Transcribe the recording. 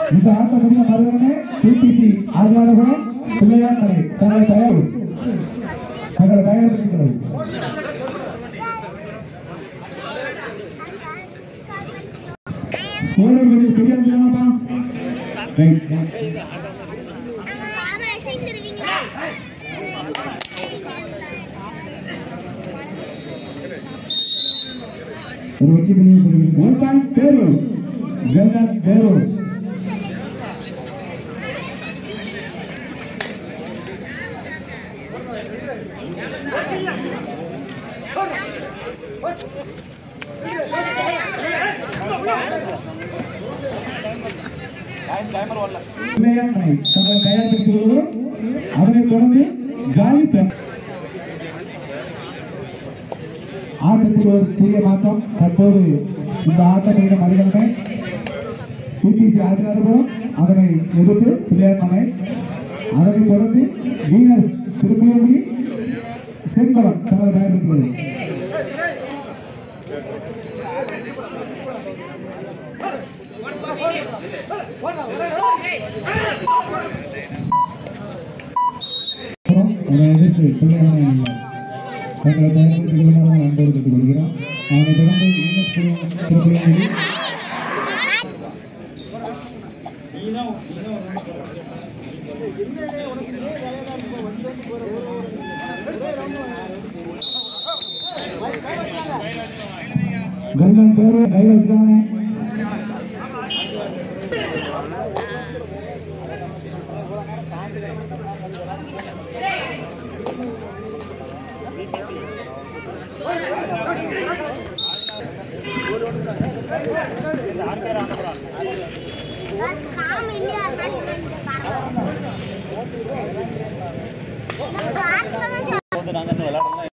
இந்த ஆட்டம் முடிந்த மறுவனே டிடிசி ஆதிவாரகுணம் பிள்ளையார் தலை தங்களை தயார் தங்களை தயாரிக்கிறது ஓனர் கொஞ்சம் சரியா இருக்கலாமாப்பா ரைட் அவரை செய்திருவீங்களா ஒரு வெற்றி புள்ளி ஒன் பாயிண்ட் பேரு ஜெகநாத் பேரு பிள்ளையார் தங்களை தயார்படுத்திக் கொள்வோம் அதனைத் தொடர்ந்து ஜாலி பெண் ஆட்டத்தில் ஒரு புதிய மாற்றம் தற்போது இந்த ஆட்டத்தின் மறுகணமே டிடிசி ஆதிராஜபுரம் அதனை எதிர்த்து பிள்ளையார்மனை அதனைத் தொடர்ந்து வீரர் திருப்பியோடி செண்பலம் தங்களை தயாரிக்கிறது அதனை எதிர்த்து பிள்ளையார்மனை தங்களை தயாரித்துக் கொள்ளுமாறு அன்போடு கேட்டுக்கொள்கிறோம் அவனைத் தொடர்ந்து வீரர் திருப்பியோடி கருடன் பேரு கையில் வச்சுக்காங்க ஆ